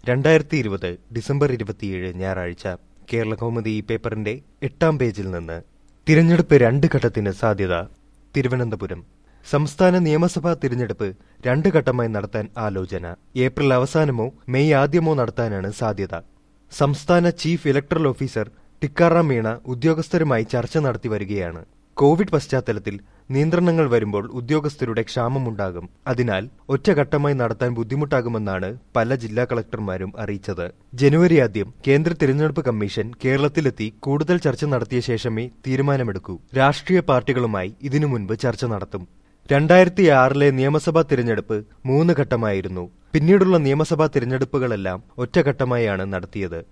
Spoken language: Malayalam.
രണ്ടായിരത്തി ഇരുപത് ഡിസംബർ ഇരുപത്തിയേഴ് ഞായറാഴ്ച കേരള കൗമുദി ഈ പേപ്പറിന്റെ എട്ടാം പേജിൽ നിന്ന് തിരഞ്ഞെടുപ്പ് രണ്ട് ഘട്ടത്തിന് സാധ്യത തിരുവനന്തപുരം സംസ്ഥാന നിയമസഭാ തിരഞ്ഞെടുപ്പ് രണ്ട് ഘട്ടമായി നടത്താൻ ആലോചന ഏപ്രിൽ അവസാനമോ മെയ് ആദ്യമോ നടത്താനാണ് സാധ്യത സംസ്ഥാന chief electoral officer Tikaram Meena ഉദ്യോഗസ്ഥരുമായി ചർച്ച നടത്തി വരികയാണ് കോവിഡ് പശ്ചാത്തലത്തിൽ നിയന്ത്രണങ്ങൾ വരുമ്പോൾ ഉദ്യോഗസ്ഥരുടെ ക്ഷാമമുണ്ടാകും അതിനാൽ ഒറ്റഘട്ടമായി നടത്താൻ ബുദ്ധിമുട്ടാകുമെന്നാണ് പല ജില്ലാ കളക്ടർമാരും അറിയിച്ചത് ജനുവരി ആദ്യം കേന്ദ്ര തിരഞ്ഞെടുപ്പ് കമ്മീഷൻ കേരളത്തിലെത്തി കൂടുതൽ ചർച്ച നടത്തിയ ശേഷമേ തീരുമാനമെടുക്കൂ രാഷ്ട്രീയ പാർട്ടികളുമായി ഇതിനു മുൻപ് ചർച്ച നടത്തും രണ്ടായിരത്തി ആറിലെ നിയമസഭാ തിരഞ്ഞെടുപ്പ് മൂന്ന് ഘട്ടമായിരുന്നു പിന്നീടുള്ള നിയമസഭാ തിരഞ്ഞെടുപ്പുകളെല്ലാം ഒറ്റഘട്ടമായാണ് നടത്തിയത്